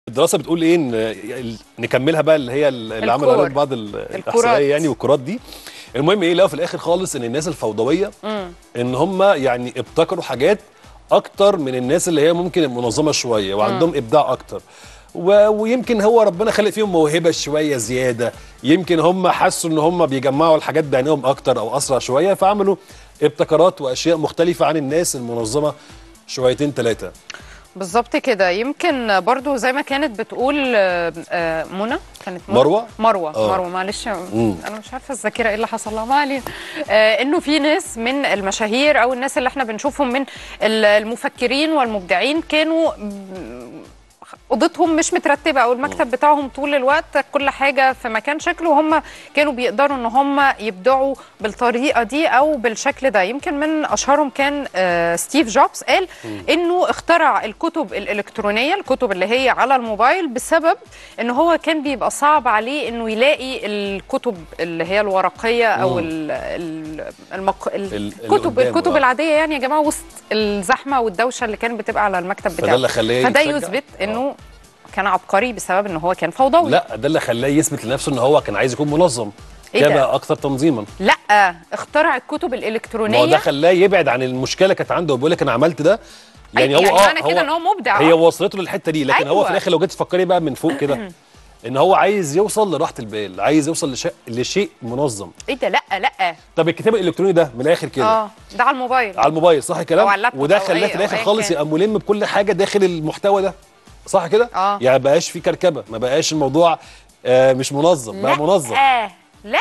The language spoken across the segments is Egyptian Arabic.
الدراسه بتقول ايه ان ال- نكملها بقى اللي هي ال- اللي عملوا عليها الكور. بعض ال- الكورات. الاحصائيه يعني والكرات دي المهم ايه لقوا في الاخر خالص ان الناس الفوضويه ان هم يعني ابتكروا حاجات اكتر من الناس اللي هي ممكن المنظمه شويه وعندهم ابداع اكتر و... ويمكن هو ربنا خلق فيهم موهبه شويه زياده يمكن هم حسوا ان هم بيجمعوا الحاجات بعينهم اكتر او اسرع شويه فعملوا ابتكارات واشياء مختلفه عن الناس المنظمه شويتين ثلاثه بالظبط كده يمكن برضو زي ما كانت بتقول آه، آه، منى كانت منى؟ مروة؟ مروه آه. مروه معلش انا مش عارفه الذاكره ايه اللي حصل لها ما علينا آه، انه في ناس من المشاهير او الناس اللي احنا بنشوفهم من ال- المفكرين والمبدعين كانوا م- اوضتهم مش مترتبه او المكتب بتاعهم طول الوقت كل حاجه في مكان شكله وهم كانوا بيقدروا ان هم يبدعوا بالطريقه دي او بالشكل ده يمكن من اشهرهم كان آه، ستيف جوبز قال انه اخترع الكتب الالكترونيه الكتب اللي هي على الموبايل بسبب ان هو كان بيبقى صعب عليه انه يلاقي الكتب اللي هي الورقيه او ال- ال- المق... ال- اللي الكتب قدامه، الكتب آه. العاديه يعني يا جماعه وسط الزحمه والدوشه اللي كانت بتبقى على المكتب فده بتاعه اللي خلاه فده يتشجع. يثبت انه كان عبقري بسبب ان هو كان فوضوي لا ده اللي خلاه يثبت لنفسه ان هو كان عايز يكون منظم إيه كان ده؟ بقى اكثر تنظيما لا اخترع الكتب ما هو ده الالكترونيه خلاه يبعد عن المشكله اللي كانت عنده وبيقول لك انا عملت ده يعني أي- هو يعني اه معنى كده ان هو مبدع هي آه. وصلته للحته دي لكن هو أيوة. في الاخر لو جيت تفكري بقى من فوق كده ان هو عايز يوصل لراحه البال عايز يوصل لشيء لشيء منظم ايه ده لا لا طب الكتاب الالكتروني ده من الاخر كده اه ده على الموبايل على الموبايل صح الكلام أو على اللابتوب وده أو خلاه أي- في أو الاخر أيا خالص كان. يبقى ملم بكل حاجه داخل المحتوى ده صح كده آه. يعني ما بقاش في كركبه ما بقاش الموضوع آه مش منظم بقى منظم لا لا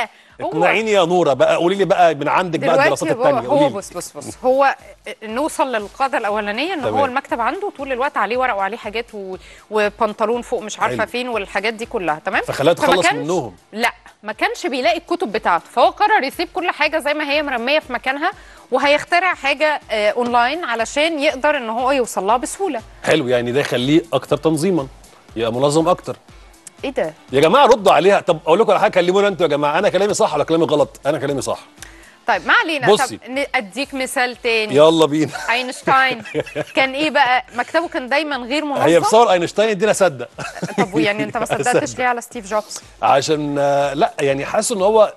هو اقنعيني يا نوره بقى قولي لي بقى من عندك بقى دلوقتي الدراسات هو, الثانيه هو قولي لي بص بص بص هو نوصل للقاعده الاولانيه ان تمام. هو المكتب عنده طول الوقت عليه ورق وعليه حاجات و... وبنطلون فوق مش عارفه حلو. فين والحاجات دي كلها تمام فخلاها فما تخلص كانش- منهم. لا ما كانش بيلاقي الكتب بتاعته فهو قرر يسيب كل حاجه زي ما هي مرميه في مكانها وهيخترع حاجه آه اونلاين علشان يقدر ان هو يوصل لها بسهوله حلو يعني ده يخليه اكتر تنظيما يبقى منظم اكتر ايه ده يا جماعه ردوا عليها طب اقول لكم على حاجه كلمونا انتوا يا جماعه انا كلامي صح ولا كلامي غلط انا كلامي صح طيب ما علينا بصي. طب ن- اديك مثال تاني يلا بينا اينشتاين كان ايه بقى مكتبه كان دايما غير منظم هي بصور اينشتاين ادينا صدق طب يعني انت ما صدقتش أصدق. ليه على ستيف جوبز عشان آه، لا يعني حاسس ان هو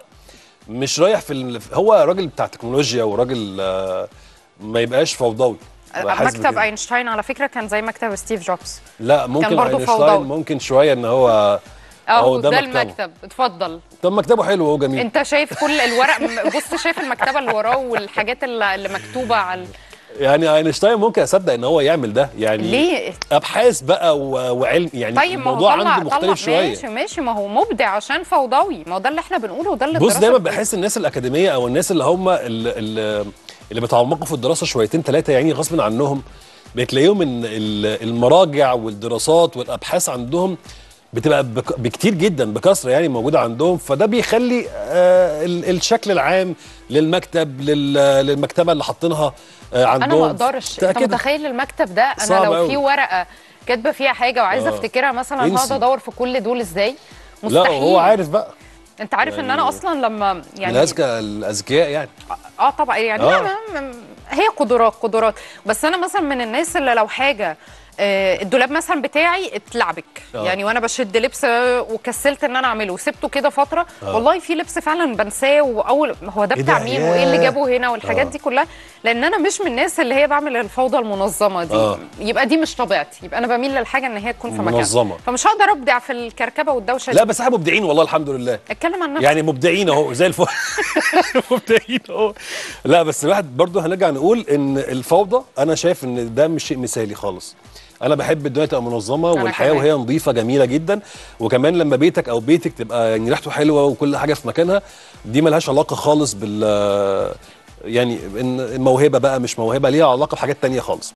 مش رايح في ال... هو راجل بتاع تكنولوجيا وراجل آه، ما يبقاش فوضوي بقى حاسس مكتب بكده. اينشتاين على فكره كان زي مكتب ستيف جوبز لا ممكن برضو اينشتاين فوضوي. ممكن شويه ان هو اهو ده ده مكتبه. المكتب اتفضل طب مكتبه حلو وهو جميل انت شايف كل الورق م- بص شايف المكتبه اللي وراه والحاجات اللي اللي مكتوبه على ال- يعني اينشتاين ممكن اصدق ان هو يعمل ده يعني ليه ابحاث بقى و- وعلم يعني طيب ما هو الموضوع طلع عنده مختلف طلع شويه ماشي ماشي ما هو مبدع عشان فوضوي ما هو ده اللي احنا بنقوله وده اللي بص الدراسة دايما بتقوله. بحس الناس الاكاديميه او الناس اللي هم اللي, اللي, اللي بيتعمقوا في الدراسه شويتين ثلاثه يعني غصب عنهم بتلاقيهم ان ال- المراجع والدراسات والابحاث عندهم بتبقى بك- بكتير جدا بكثره يعني موجوده عندهم فده بيخلي آه ال- الشكل العام للمكتب لل- للمكتبه اللي حاطينها آه عندهم انا ما اقدرش انت كده. متخيل المكتب ده انا صعب لو أوي. في ورقه كاتبه فيها حاجه وعايزه آه. افتكرها مثلا انسي. هقعد ادور في كل دول ازاي لا مستحيل هو عارف بقى انت عارف ان انا اصلا لما من يعني الاذكى الاذكياء يعني اه طبعا يعني آه. لا ما- ما- هي قدرات قدرات بس انا مثلا من الناس اللي لو حاجه آه، الدولاب مثلا بتاعي اتلعبك آه. يعني وانا بشد لبس آه، وكسلت ان انا اعمله وسبته كده فتره والله في لبس فعلا بنساه واول هو ده إيه بتاع ده؟ مين وايه اللي ياه. جابه هنا والحاجات آه. دي كلها لان انا مش من الناس اللي هي بعمل الفوضى المنظمه دي آه. يبقى دي مش طبيعتي يبقى انا بميل للحاجه ان هي تكون في مكان منظمة. فمش هقدر ابدع في الكركبه والدوشه لا دي بس احنا مبدعين والله الحمد لله اتكلم عن نفسك يعني مبدعين اهو زي الفل مبدعين اهو لا بس الواحد برضه هنرجع نقول ان الفوضى انا شايف ان ده مش شيء مثالي خالص انا بحب الدنيا تبقى منظمه أنا والحياه كمان. وهي نظيفه جميله جدا وكمان لما بيتك او بيتك تبقى يعني ريحته حلوه وكل حاجه في مكانها دي ملهاش علاقه خالص بال يعني ان الموهبه بقى مش موهبه ليها علاقه بحاجات تانية خالص